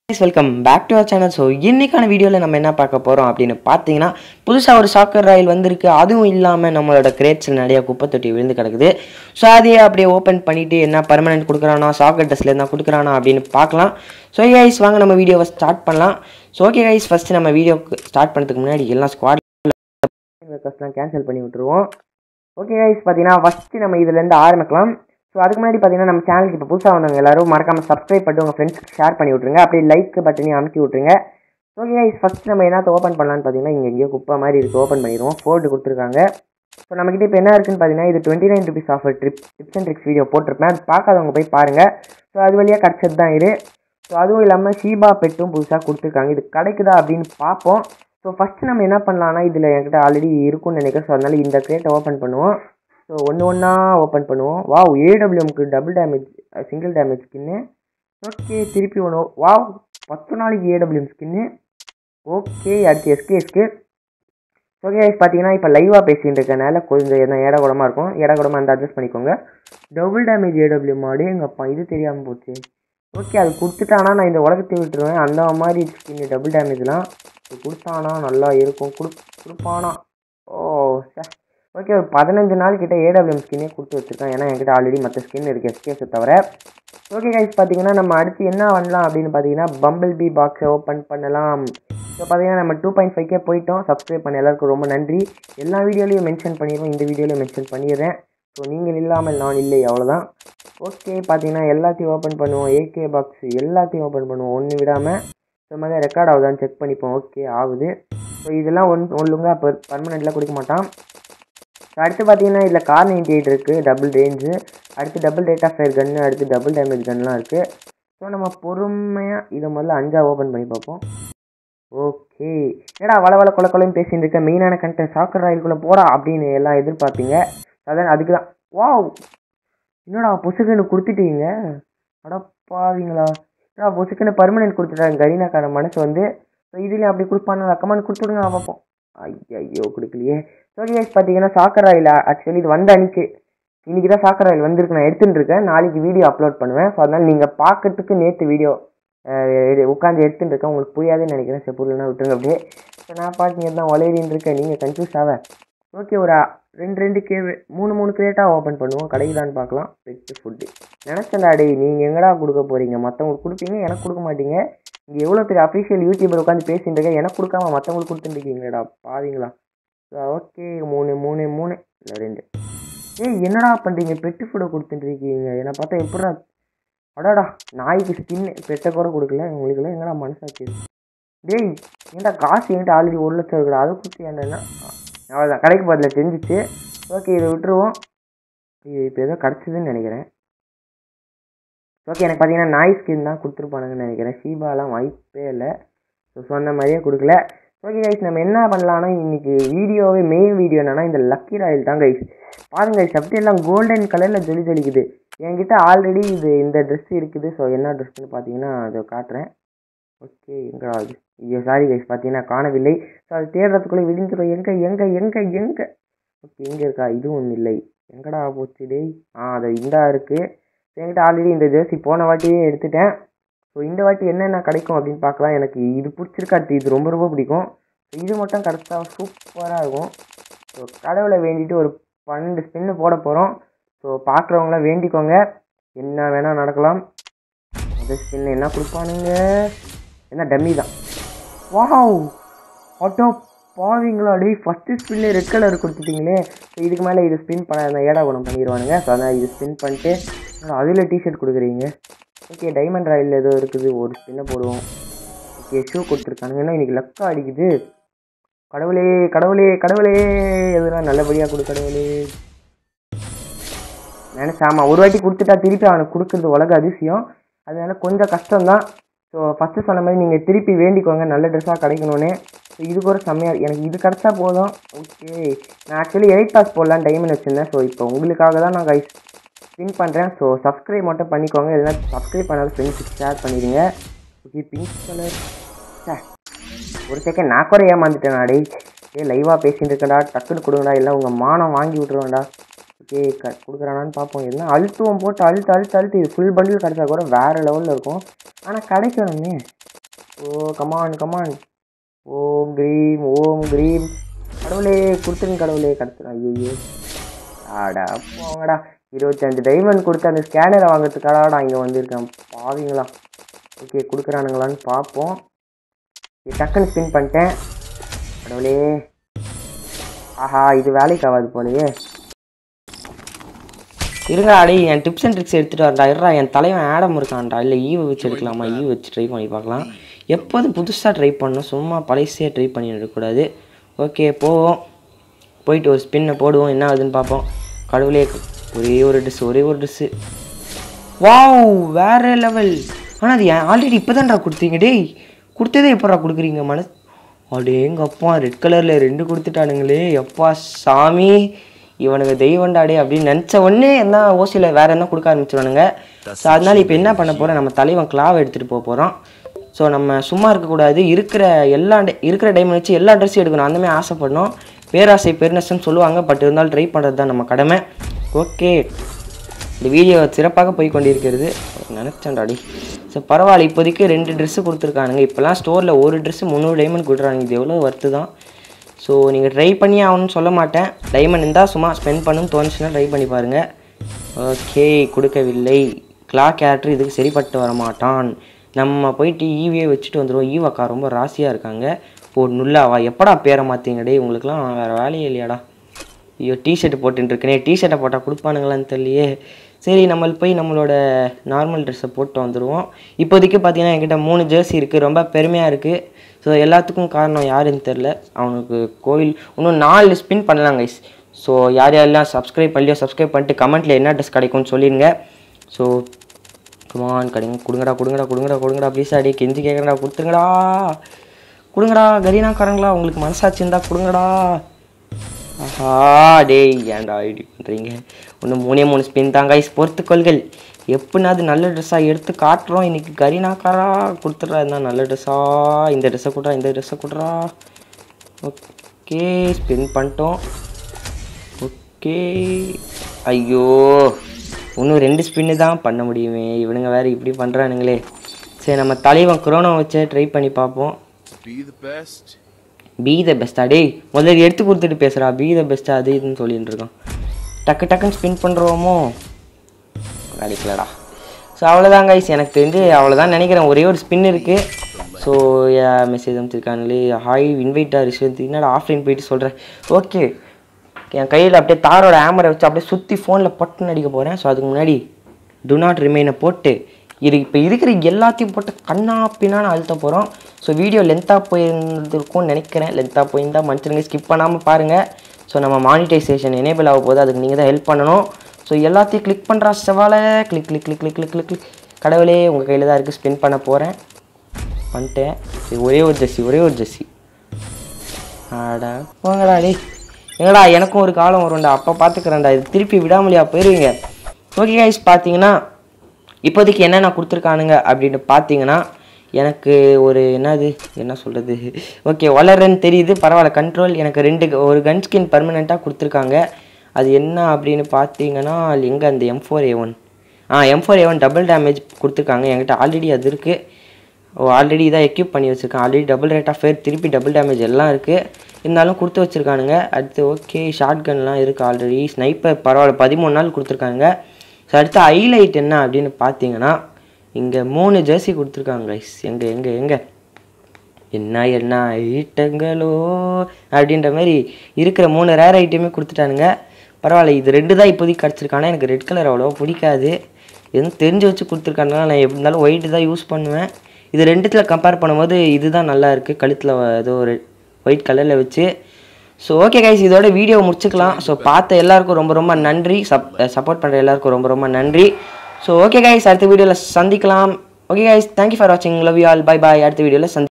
Welcome back to our channel so இன்னைக்கான வீடியோவில் நம்ம என்ன பார்க்க போகிறோம் அப்படின்னு பார்த்தீங்கன்னா புதுசாக ஒரு சாக்கர் ராயில் வந்திருக்கு அதுவும் இல்லாமல் நம்மளோட கிரேட்ஸில் நிறைய குப்பை தொட்டி விழுந்து கிடக்குது ஸோ அதையே அப்படியே ஓப்பன் பண்ணிவிட்டு என்ன பர்மனெண்ட் கொடுக்குறானா சாக்கர் ட்ரெஸ்ல இருந்தால் கொடுக்குறானா அப்படின்னு பார்க்கலாம் ஸோ கைஸ் வாங்க நம்ம வீடியோவை ஸ்டார்ட் பண்ணலாம் ஸோ ஓகே கைஸ் ஃபஸ்ட்டு நம்ம வீடியோக்கு ஸ்டார்ட் பண்ணுறதுக்கு முன்னாடி எல்லாம் ஸ்குவாட் ஒர்க்கர்ஸ்லாம் கேன்சல் பண்ணி விட்டுருவோம் ஓகே கைஸ் பார்த்தீங்கன்னா ஃபஸ்ட்டு நம்ம இதுலேருந்து ஆரம்பிக்கலாம் ஸோ அதுக்கு முன்னாடி பார்த்தீங்கன்னா நம்ம சேனலுக்கு இப்போ புதுசாக வந்தவங்க எல்லாரும் மறக்காமல் சப்ஸ்கிரைப் பண்ணிட்டு உங்கள் ஃப்ரெண்ட்ஸ்க்கு ஷேர் பண்ணி விட்ருங்க அப்படியே லைக் பட்டனையும் அமுக்கி விட்ருங்க ஓகே கைஸ் ஃபஸ்ட் நம்ம என்னத்த ஓப்பன் பண்ணலான்னு பார்த்தீங்கன்னா இங்கே எங்கேயோ குப்பை மாதிரி இருக்குது ஓப்பன் பண்ணிடுவோம் ஃபோர்டு கொடுத்துருக்காங்க ஸோ நம்மக்கிட்ட இப்போ என்ன இருக்குன்னு பார்த்தீங்கன்னா இது twenty nine rupees offer trip tips and tricks video போட்டிருப்பேன் அது பார்க்காதவங்க போய் பாருங்கள் ஸோ அது வழியாக கிடச்சது தான் இது ஸோ அதுவும் இல்லாமல் ஷீபா பெட்டும் புதுசாக கொடுத்துருக்காங்க இது கிடைக்குதா அப்படின்னு பார்ப்போம் ஸோ ஃபஸ்ட்டு நம்ம என்ன பண்ணலாம்னா இதில் என்கிட்ட ஆல்ரெடி இருக்கும்னு நினைக்கிறேன் ஸோ அதனால இந்த கிரேட்டை ஓப்பன் பண்ணுவோம் ஸோ ஒன்று ஒன்றா ஓப்பன் பண்ணுவோம் வாவ் ஏடபிள்யூஎம்க்கு டபுள் டேமேஜ் சிங்கிள் டேமேஜ் ஸ்கின்னு ஓகே திருப்பி ஒன்று வாவ் பத்து நாளைக்கு ஏடபிள்யூஎம் ஸ்கின்னு ஓகே அடுத்து எஸ்கேஎஸ்க்கு ஓகே பார்த்தீங்கன்னா இப்போ லைவாக பேசிகிட்டு இருக்கனால கொஞ்சம் என்ன இடகுடமாக இருக்கும் இடகுடமாக அந்த அட்ஜஸ்ட் பண்ணிக்கோங்க டபுள் டேமேஜ் ஏடபிள்யூ மாடு எங்கப்பா இது தெரியாமல் போச்சு ஓகே அது கொடுத்துட்டானா நான் இந்த உலகத்தை விட்டுருவேன் அந்த மாதிரி ஸ்கின் டபுள் டேமேஜ்லாம் இது கொடுத்தானா நல்லா இருக்கும் கொடு கொடுப்பானா ஓ சே ஓகே ஒரு பதினஞ்சு நாள் கிட்ட ஏடபிள்யூஎம் ஸ்கின்னே கொடுத்து வச்சுருக்கேன் ஏன்னா என்கிட்ட ஆல்ரெடி மற்ற ஸ்கின் இருக்குது எஸ்கேஸை தவிர ஓகே கைஸ் பார்த்தீங்கன்னா நம்ம அடுத்து என்ன பண்ணலாம் அப்படின்னு பார்த்தீங்கன்னா பம்பிள் பி பாக்ஸை ஓப்பன் பண்ணலாம் ஸோ பார்த்தீங்கன்னா நம்ம டூ பாயிண்ட் ஃபைவ்க்கே போயிட்டோம் சப்ஸ்கிரைப் பண்ண எல்லாருக்கும் ரொம்ப நன்றி எல்லா வீடியோலையும் மென்ஷன் பண்ணிடுவோம் இந்த வீடியோலையும் மென்ஷன் பண்ணிடுறேன் ஸோ நீங்கள் இல்லாமல் நான் இல்லை அவ்வளோதான் ஓகே பார்த்தீங்கன்னா எல்லாத்தையும் ஓப்பன் பண்ணுவோம் ஏகே பாக்ஸ் எல்லாத்தையும் ஓப்பன் பண்ணுவோம் ஒன்று விடாமல் ஸோ மாதிரி ரெக்கார்ட் ஆகுதான்னு செக் பண்ணிப்போம் ஓகே ஆகுது ஸோ இதெல்லாம் ஒன் ஒழுங்காக இப்போ பர்மனெண்ட்டில் கொடுக்க மாட்டான் ஸோ அடுத்து பார்த்தீங்கன்னா இதில் கார் நைன்டி எயிட் இருக்குது டபுள் ரேஞ்சு அடுத்து டபுள் ரேட் ஆஃப் ஃபயர் கன்று அடுத்து டபுள் டேமேஜ் கன்லாம் இருக்குது ஸோ நம்ம பொறுமையாக இதை முதல்ல அஞ்சா ஓப்பன் பண்ணி பார்ப்போம் ஓகே ஏடா வள வள கொல கொலையும் பேசிட்டு இருக்க மெயினான கண்டென்ட் சாக்கர் ராயிலுக்குள்ளே போடா அப்படின்னு எல்லாம் எதிர்பார்ப்பீங்க அதான் அதுக்கு தான் வாவ் என்னடா பொசுக்குன்னு கொடுத்துட்டீங்க அடப்பாவீங்களா ஏடா பொசுக்குன்னு பர்மனெண்ட் கொடுத்துட்டாங்க கரீனாக்கான மனசு வந்து ஸோ இதுலேயும் அப்படி கொடுப்பானுங்களா கமெண்ட் கொடுத்துடுங்க நான் பார்ப்போம் ஐயோ கொடுக்கலையே ஓகே கைஸ் பார்த்தீங்கன்னா சாக்கர் ஆயில் ஆக்சுவலி இது வந்த அன்னைக்கு இன்றைக்கி தான் சாக்கர் ஆயில் வந்திருக்கு நான் எடுத்துகிட்டு இருக்கேன் நாளைக்கு வீடியோ அப்லோட் பண்ணுவேன் ஸோ அதனால் நீங்கள் பார்க்கறதுக்கு நேற்று வீடியோ உட்காந்து எடுத்துகிட்டு இருக்கேன் உங்களுக்கு புரியாதுன்னு நினைக்கிறேன் சரி புரியலன்னா விட்டுருங்க அப்படியே ஸோ நான் பாட்டு தான் வளையின்னு இருக்கேன் நீங்கள் கன்ஃபியூஸ் ஆக ஓகே ஒரு ரெண்டு ரெண்டு கே மூணு மூணு கிரேட்டாக ஓப்பன் பண்ணுவோம் கிடைக்குதான்னு பார்க்கலாம் பெட்டு ஃபுட்டு நினச்சேன்டா டேய் நீங்கள் எங்கடா கொடுக்க போகிறீங்க மற்றவங்களுக்கு கொடுப்பீங்க எனக்கு கொடுக்க மாட்டீங்க இங்கே எவ்வளோ பெரிய அஃபிஷியல் யூடியூபர் உட்காந்து பேசிட்டு இருக்கேன் எனக்கு கொடுக்காம மற்றவங்களுக்கு கொடுத்துட்டுருக்கீங்களேடா பாவீங்களா ஓகே மூணு மூணு மூணு இல்லை ரெண்டு ஏய் என்னடா பண்ணுறீங்க பெட்டு ஃபுட்டை கொடுத்துட்டுருக்கீங்க என்னை பார்த்தா எப்படா அடாடா நாய்க்கு ஸ்கின் பெட்டை கூட கொடுக்கல உங்களுக்குலாம் எங்கடா மனசாச்சு டேய் ஏன்டா காசு என்கிட்ட ஆல்ரெடி ஒரு லட்சம் இருக்குடா அதை கொடுத்து என்னன்னா அவ்வளோதான் கடைக்கு பதில் தெரிஞ்சிச்சு ஓகே இதை விட்டுருவோம் இப்போ ஏதோ கிடச்சிதுன்னு நினைக்கிறேன் ஓகே எனக்கு பார்த்தீங்கன்னா நாய் ஸ்கின் தான் கொடுத்துருப்பானுங்கன்னு நினைக்கிறேன் ஷீபாலாம் வாய்ப்பே இல்லை ஸோ சொன்ன மாதிரியே கொடுக்கல ஓகே கைஸ் நம்ம என்ன பண்ணலாம்னா இன்றைக்கி வீடியோவே மெயின் வீடியோ என்னன்னா இந்த லக்கி ராயல் தான் கைஸ் பாருங்க கைஸ் அப்படியே எல்லாம் கோல்டன் கலரில் ஜொலி ஜொலிக்குது என்கிட்ட ஆல்ரெடி இது இந்த ட்ரெஸ் இருக்குது ஸோ என்ன ட்ரெஸ்ன்னு பார்த்தீங்கன்னா அதை காட்டுறேன் ஓகே எங்கடா அது ஐயோ சாரி கைஸ் பார்த்தீங்கன்னா காணவில்லை ஸோ அது தேடுறதுக்குள்ளே விடிஞ்சிடும் எங்கே எங்கே எங்கே எங்கே ஓகே எங்கே இருக்கா இதுவும் இல்லை எங்கடா போச்சு டேய் ஆ அது இந்தா இருக்குது என்கிட்ட ஆல்ரெடி இந்த ஜெர்சி போன வாட்டியே எடுத்துட்டேன் ஸோ இந்த வாட்டி என்னென்ன கிடைக்கும் அப்படின்னு பார்க்கலாம் எனக்கு இது பிடிச்சிருக்கு அடுத்து இது ரொம்ப ரொம்ப பிடிக்கும் ஸோ இது மட்டும் கிடச்சா சூப்பராக இருக்கும் ஸோ கடவுளை வேண்டிட்டு ஒரு பன்னெண்டு ஸ்பின்னு போட போகிறோம் ஸோ பார்க்குறவங்களாம் வேண்டிக்கோங்க என்ன வேணால் நடக்கலாம் அந்த ஸ்பின் என்ன கொடுப்பானுங்க என்ன டம்மி தான் வாவ் ஆட்டோ பாவீங்களா டேய் ஃபஸ்ட்டு ஸ்பின்லே ரெட் கலர் கொடுத்துட்டீங்களே ஸோ இதுக்கு மேலே இது ஸ்பின் பண்ண அந்த ஏடா குணம் பண்ணிடுவானுங்க ஸோ அதான் இது ஸ்பின் பண்ணிட்டு அதில் டிஷர்ட் கொடுக்குறீங்க ஓகே டைமண்ட் ராயில் ஏதோ இருக்குது ஒரு ஸ்பின்னை போடுவோம் ஓகே ஷூ கொடுத்துருக்கானுங்கன்னா இன்றைக்கி லக்கா அடிக்குது கடவுளே கடவுளே கடவுளே எதுனா நல்லபடியாக கொடு கடவுளே நினச்சா ஆமாம் ஒரு வாட்டி கொடுத்துட்டா திருப்பி அவனுக்கு கொடுக்குறது உலக அதிசயம் அதனால கொஞ்சம் கஷ்டம்தான் ஸோ ஃபஸ்ட்டு சொன்ன மாதிரி நீங்கள் திருப்பி வேண்டிக்கோங்க நல்ல ட்ரெஸ்ஸாக கிடைக்கணும்னு ஸோ இதுக்கு ஒரு செம்மையாக எனக்கு இது கிடச்சா போதும் ஓகே நான் ஆக்சுவலி எயிட் பாஸ் போடலான்னு டைமண்ட் வச்சுருந்தேன் ஸோ இப்போ உங்களுக்காக தான் நான் கைஸ் ஸ்பின் பண்ணுறேன் ஸோ சப்ஸ்கிரைப் மட்டும் பண்ணிக்கோங்க இல்லைனா சப்ஸ்கிரைப் பண்ணாத ஃப்ரெண்ட்ஸுக்கு ஷேர் பண்ணிடுங்க ஓகே பிங்க் கலர் சே ஒரு செகண்ட் நான் கூட ஏமாந்துட்டேன் டேய் ஏ லைவாக பேசிட்டு இருக்கேன்டா டக்குன்னு கொடுங்கடா இல்லை உங்கள் மானம் வாங்கி விட்ருவேன்டா ஓகே க கொடுக்குறானான்னு பார்ப்போம் என்ன அழுத்துவோம் போட்டு அழுத்து அழுத்து அழுத்து இது ஃபுல் பண்டில் கிடச்சா கூட வேறு லெவலில் இருக்கும் ஆனால் கிடைக்கணுமே ஓ கமான் கமான் ஓம் கிரீம் ஓம் கிரீம் கடவுளே கொடுத்துருங்க கடவுளே கடத்துறேன் ஐயோ ஆடா போங்கடா இருபத்தஞ்சு டைமண்ட் கொடுத்து அந்த ஸ்கேனரை வாங்குறதுக்காடா இங்கே வந்திருக்கேன் பாவீங்களா ஓகே கொடுக்குறானுங்களான்னு பார்ப்போம் இது டக்குன்னு ஸ்பின் பண்ணிட்டேன் கடவுளே ஆஹா இது வேலைக்கு ஆகாது போலயே இருங்க அடே என் டிப்ஸ் அண்ட் ட்ரிக்ஸ் எடுத்துகிட்டு வரடா இருடா என் தலைவன் ஆடம் இருக்கான்டா இல்லை ஈவை வச்சு எடுக்கலாமா ஈவை வச்சு ட்ரை பண்ணி பார்க்கலாம் எப்போதும் புதுசாக ட்ரை பண்ணணும் சும்மா பழைசே ட்ரை பண்ணி இருக்கக்கூடாது ஓகே போவோம் போயிட்டு ஒரு ஸ்பின்னை போடுவோம் என்ன ஆகுதுன்னு பார்ப்போம் கடவுளே ஒரே ஒரு ட்ரெஸ் ஒரே ஒரு ட்ரெஸ்ஸு வாவ் வேற லெவல் ஆனால் அது ஆல்ரெடி இப்போ தான்டா கொடுத்தீங்க டேய் கொடுத்ததே எப்படா கொடுக்குறீங்க மனசு அடே எங்கள் அப்பா ரெட் கலரில் ரெண்டு கொடுத்துட்டானுங்களே எப்பா சாமி இவனுக்கு தெய்வண்டாடே அப்படின்னு நினச்ச உடனே என்ன ஓசியில் வேற என்ன கொடுக்க ஆரம்பிச்சிருவானுங்க ஸோ அதனால இப்போ என்ன பண்ண போகிறோம் நம்ம தலைவன் கிளாவை எடுத்துகிட்டு போக போகிறோம் ஸோ நம்ம சும்மா இருக்கக்கூடாது இருக்கிற எல்லா டை- இருக்கிற டைமண்ட் வச்சு எல்லா ட்ரெஸ்ஸும் எடுக்கணும் அந்த மாதிரி ஆசைப்படணும் பேராசை பெருநஷ்டம் சொல்லுவாங்க பட் இருந்தாலும் ட்ரை பண்ணுறது தான் நம்ம கடமை ஓகே இந்த வீடியோ சிறப்பாக போய் கொண்டிருக்கிறது நினச்சேன்டாடி ஸோ பரவாயில்ல இப்போதைக்கு ரெண்டு ட்ரெஸ்ஸு கொடுத்துருக்கானுங்க இப்போலாம் ஸ்டோரில் ஒரு ட்ரெஸ்ஸு முந்நூறு டைமண்ட் கொடுக்குறாங்க இது எவ்வளோ ஒர்த்து தான் ஸோ நீங்கள் ட்ரை பண்ணி ஆகணும்னு சொல்ல மாட்டேன் டைமண்ட் இருந்தால் சும்மா ஸ்பெண்ட் பண்ணணும்னு தோணுச்சுன்னா ட்ரை பண்ணி பாருங்கள் ஓகே கொடுக்கவில்லை கிளா கேரக்டர் இதுக்கு சரிப்பட்டு வர மாட்டான் நம்ம போயிட்டு ஈவியை வச்சுட்டு வந்துடுவோம் ஈவாக்கா ரொம்ப ராசியாக இருக்காங்க ஓ நுல்லாவா எப்படா பேரை மாற்றிங்க டேய் உங்களுக்குலாம் வேறு வேலையே இல்லையாடா ஐயோ டிஷர்ட் போட்டுருக்கனே டிஷர்ட்டை போட்டால் கொடுப்பானுங்களான்னு தெரியலையே சரி நம்ம போய் நம்மளோட நார்மல் ட்ரெஸ்ஸை போட்டு வந்துடுவோம் இப்போதைக்கு பார்த்தீங்கன்னா என்கிட்ட மூணு ஜெர்சி இருக்குது ரொம்ப பெருமையாக இருக்குது ஸோ எல்லாத்துக்கும் காரணம் யாருன்னு தெரில அவனுக்கு கோவில் இன்னும் நாலு ஸ்பின் பண்ணலாம் கைஸ் ஸோ யார் யாரெல்லாம் சப்ஸ்கிரைப் பண்ணலையோ சப்ஸ்கிரைப் பண்ணிட்டு கமெண்ட்டில் என்ன ட்ரெஸ் கிடைக்கும்னு சொல்லிடுங்க ஸோ கமான் கிடைங்க கொடுங்கடா கொடுங்கடா கொடுங்கடா கொடுங்கடா ப்ளீஸ் அடி கெஞ்சி கேட்குறடா கொடுத்துருங்கடா கொடுங்கடா கரீனாக்காரங்களா உங்களுக்கு மனசாட்சி இருந்தா கொடுங்கடா ஆஹா டேய் ஏன்டா ஐடி பண்ணுறீங்க ஒன்று மூணே மூணு ஸ்பின் தான் கைஸ் பொறுத்துக்கொள்கள் எப்படினாது நல்ல ட்ரெஸ்ஸாக எடுத்து காட்டுறோம் இன்னைக்கு கரீனாக்காரா கொடுத்துட்றா இருந்தால் நல்ல ட்ரெஸ்ஸா இந்த ட்ரெஸ்ஸை கொடுறா இந்த ட்ரெஸ்ஸை கொடுறா ஓகே ஸ்பின் பண்ணிட்டோம் ஓகே ஐயோ இன்னும் ரெண்டு ஸ்பின்னு தான் பண்ண முடியுமே இவனுங்க வேறு இப்படி பண்ணுறானுங்களே சரி நம்ம தலைவன் குரோனோ வச்சு ட்ரை பண்ணி பார்ப்போம் Be the best. Be the பெஸ்ட்டா டேய் முதல்ல எடுத்து கொடுத்துட்டு பேசுகிறா பி த பெஸ்ட்டா அது இதுன்னு சொல்லிட்டு இருக்கான் டக்கு டக்குன்னு ஸ்பின் பண்ணுறோமோ கிடைக்கலடா ஸோ அவ்வளோதான் கைஸ் எனக்கு தெரிஞ்சு அவ்வளோதான் நினைக்கிறேன் ஒரே ஒரு ஸ்பின் இருக்குது ஸோ மெசேஜ் அனுப்பிச்சிருக்காங்களே ஹாய் இன்வைட்டா ரிஷவந்த் என்னடா ஆஃப்லைன் போயிட்டு சொல்கிறேன் ஓகே என் கையில் அப்படியே தாரோட ஆமரை வச்சு அப்படியே சுற்றி ஃபோனில் பட்டுன்னு அடிக்க போகிறேன் ஸோ அதுக்கு முன்னாடி டு நாட் ரிமைனை போட்டு இது இப்போ இருக்கிற எல்லாத்தையும் போட்டு கண்ணா பின்னான்னு அழுத்த போகிறோம் ஸோ வீடியோ லென்த்தாக போயிருந்திருக்கும்னு நினைக்கிறேன் லென்த்தாக போயிருந்தால் மனுஷனுங்க ஸ்கிப் பண்ணாமல் பாருங்கள் ஸோ நம்ம மானிட்டைசேஷன் எனேபிள் ஆக போது அதுக்கு நீங்கள் தான் ஹெல்ப் பண்ணணும் ஸோ எல்லாத்தையும் கிளிக் பண்ணுறா செவால click click click click click click click கடவுளே உங்கள் கையில் தான் இருக்குது ஸ்பின் பண்ண போகிறேன் பண்ணிட்டேன் சரி ஒரே ஒரு ஜெஸ்ஸி ஒரே ஒரு ஜெஸ்ஸி ஆடா போங்கடா டேய் எங்கடா எனக்கும் ஒரு காலம் வரும்டா அப்போ பார்த்துக்கிறேன்டா இது திருப்பி விடாமலையா போயிருவீங்க ஓகே கைஸ் பார்த்தீங்கன்னா இப்போதைக்கு என்னென்ன கொடுத்துருக்கானுங்க அப்படின்னு பார்த்தீங்கன்னா எனக்கு ஒரு என்னது என்ன சொல்கிறது ஓகே வளரன்னு தெரியுது பரவாயில்ல கண்ட்ரோல் எனக்கு ரெண்டு ஒரு கன் ஸ்கின் பர்மனெண்ட்டாக கொடுத்துருக்காங்க அது என்ன அப்படின்னு பார்த்தீங்கன்னா எங்கே அந்த எம் ஃபோர் ஏ ஒன் ஆ M four A one double damage கொடுத்துருக்காங்க என்கிட்ட ஆல்ரெடி அது இருக்குது ஓ ஆல்ரெடி இதாக எக்யூப் பண்ணி வச்சுருக்கேன் already double rate of fire திருப்பி டபுள் டேமேஜ் எல்லாம் இருக்குது இருந்தாலும் கொடுத்து வச்சுருக்கானுங்க அடுத்து ஓகே ஷார்ட் கன்லாம் இருக்குது ஆல்ரெடி ஸ்னைப்பர் பரவாயில்ல பதிமூணு நாள் கொடுத்துருக்காங்க ஸோ அடுத்து ஹைலைட் என்ன அப்படின்னு பார்த்தீங்கன்னா இங்கே மூணு ஜெர்சி கொடுத்துருக்காங்க கைஸ் எங்கே எங்கே எங்கே என்ன என்ன ஐட்டங்களோ அப்படின்ற மாதிரி இருக்கிற மூணு ரேர் ஐட்டமே கொடுத்துட்டானுங்க பரவாயில்ல இது ரெண்டு தான் இப்போதைக்கு கிடச்சிருக்கானா எனக்கு ரெட் கலர் அவ்வளோ பிடிக்காது எதுவும் தெரிஞ்சு வச்சு கொடுத்துருக்காங்கன்னா நான் எப்படி இருந்தாலும் ஒயிட்டு தான் யூஸ் பண்ணுவேன் இது ரெண்டுத்தில் கம்பேர் பண்ணும்போது இதுதான் நல்லா இருக்குது கழுத்தில் ஏதோ ஒரு ஒயிட் கலரில் வச்சு ஸோ ஓகே கைஸ் இதோட வீடியோ முடிச்சுக்கலாம் ஸோ பார்த்த எல்லாருக்கும் ரொம்ப ரொம்ப நன்றி சப் சப்போர்ட் பண்ணுற எல்லாருக்கும் ரொம்ப ரொம்ப நன்றி ஸோ ஓகே கைஸ் அடுத்த வீடியோவில் சந்திக்கலாம் ஓகே கைஸ் தேங்க்யூ ஃபார் வாட்சிங் love you all bye bye அடுத்த வீடியோவில் சந்தி